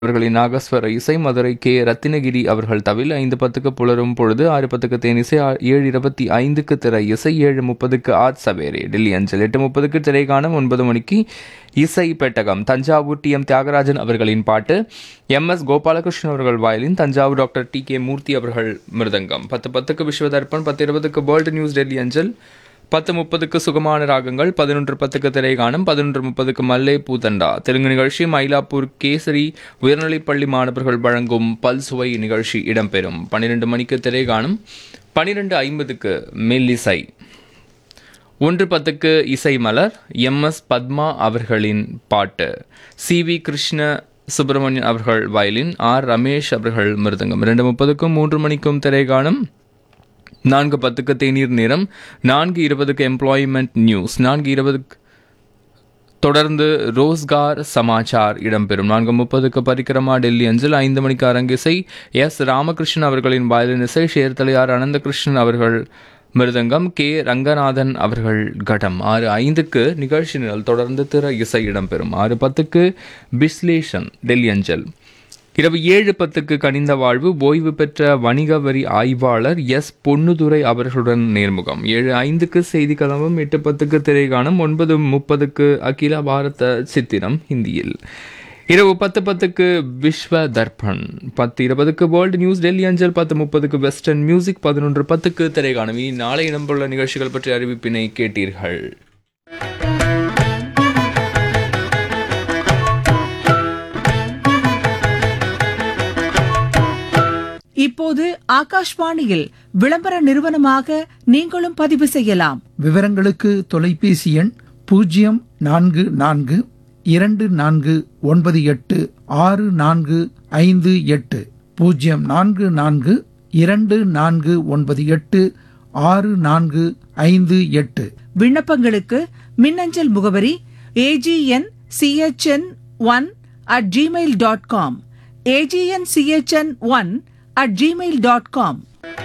அவர்களின் நாகஸ்வர இசை மதுரை கே ரத்தினகிரி அவர்கள் தவில் ஐந்து பத்துக்கு புலரும் பொழுது ஆறு பத்துக்கு தேனிசை ஆ- ஏழு இருபத்தி ஐந்துக்கு திரை இசை ஏழு முப்பதுக்கு ஆத் சவேரே டெல்லி அஞ்சல் எட்டு முப்பதுக்கு திரைக்காணம் ஒன்பது மணிக்கு இசை பெட்டகம் தஞ்சாவூர் டி எம் தியாகராஜன் அவர்களின் பாட்டு எம் எஸ் கோபாலகிருஷ்ணன் அவர்கள் violin Thanjavur doctor T K Murthy அவர்கள் மிருதங்கம் பத்து பத்துக்கு விஸ்வதர்ப்பன் பத்து இருபதுக்கு வேர்ல்டு நியூஸ் டெல்லி அஞ்சல் பத்து முப்பதுக்கு சுகமான ராகங்கள் பதினொன்று பத்துக்கு திரைகாணம் பதினொன்று முப்பதுக்கு மல்லே பூதண்டா தெலுங்கு நிகழ்ச்சி மயிலாப்பூர் கேசரி உயர்நிலைப்பள்ளி மாணவர்கள் வழங்கும் பல்சுவை நிகழ்ச்சி இடம்பெறும் பன்னிரெண்டு மணிக்கு திரைகாணம் பன்னிரெண்டு ஐம்பதுக்கு மெல்லிசை ஒன்று பத்துக்கு இசை மலர் எம் எஸ் பத்மா அவர்களின் பாட்டு சி வி கிருஷ்ண சுப்பிரமணியன் அவர்கள் வயலின் ஆர் ரமேஷ் அவர்கள் மிருதங்கம் ரெண்டு முப்பதுக்கும் மூன்று மணிக்கும் திரைகாணம் நான்கு பத்துக்கு தேநீர் நேரம் நான்கு இருபதுக்கு எம்ப்ளாய்மெண்ட் நியூஸ் நான்கு இருபதுக்கு தொடர்ந்து ரோஸ்கார் சமாச்சார் இடம்பெறும் நான்கு முப்பதுக்கு பரிக்கிரமா டெல்லி அஞ்சல் ஐந்து மணிக்கு அரங்கிசை எஸ் ராமகிருஷ்ணன் அவர்களின் வயலின் இசை ஷேர்தலையார் அனந்தகிருஷ்ணன் அவர்கள் மிருதங்கம் கே ரங்கநாதன் அவர்கள் கடம் ஆறு ஐந்துக்கு நிகழ்ச்சி நிரல் தொடர்ந்து திற இசை இடம்பெறும் ஆறு பத்துக்கு பிஸ்லேஷன் டெல்லி அஞ்சல் இரவு ஏழு பத்துக்கு கனிந்த வாழ்வு ஓய்வு பெற்ற வணிக வரி ஆய்வாளர் எஸ் பொன்னுதுரை அவர்களுடன் நேர்முகம் ஏழு ஐந்துக்கு செய்தி கலவம் எட்டு பத்துக்கு திரைகாணம் ஒன்பது முப்பதுக்கு அகில பாரத சித்திரம் ஹிந்தியில் இரவு பத்து பத்துக்கு விஸ்வ தர்பன் பத்து இருபதுக்கு வேர்ல்டு நியூஸ் டெல்லி அஞ்சல் பத்து முப்பதுக்கு வெஸ்டர்ன் மியூசிக் பதினொன்று பத்துக்கு திரைகாணம் இனி நாளை இடம்பெறுள்ள நிகழ்ச்சிகள் பற்றிய அறிவிப்பினை கேட்டீர்கள் இப்போது ஆகாஷ்வாணியில் விளம்பர நிறுவனமாக நீங்களும் பதிவு செய்யலாம் விவரங்களுக்கு தொலைபேசி எண் பூஜ்ஜியம் நான்கு நான்கு இரண்டு நான்கு ஒன்பது எட்டு ஆறு நான்கு ஐந்து எட்டு பூஜ்ஜியம் நான்கு நான்கு இரண்டு நான்கு ஒன்பது எட்டு ஆறு நான்கு ஐந்து எட்டு விண்ணப்பங்களுக்கு மின்னஞ்சல் முகவரி AGN CHN one at Gmail dot com AGN CHN one at Gmail dot com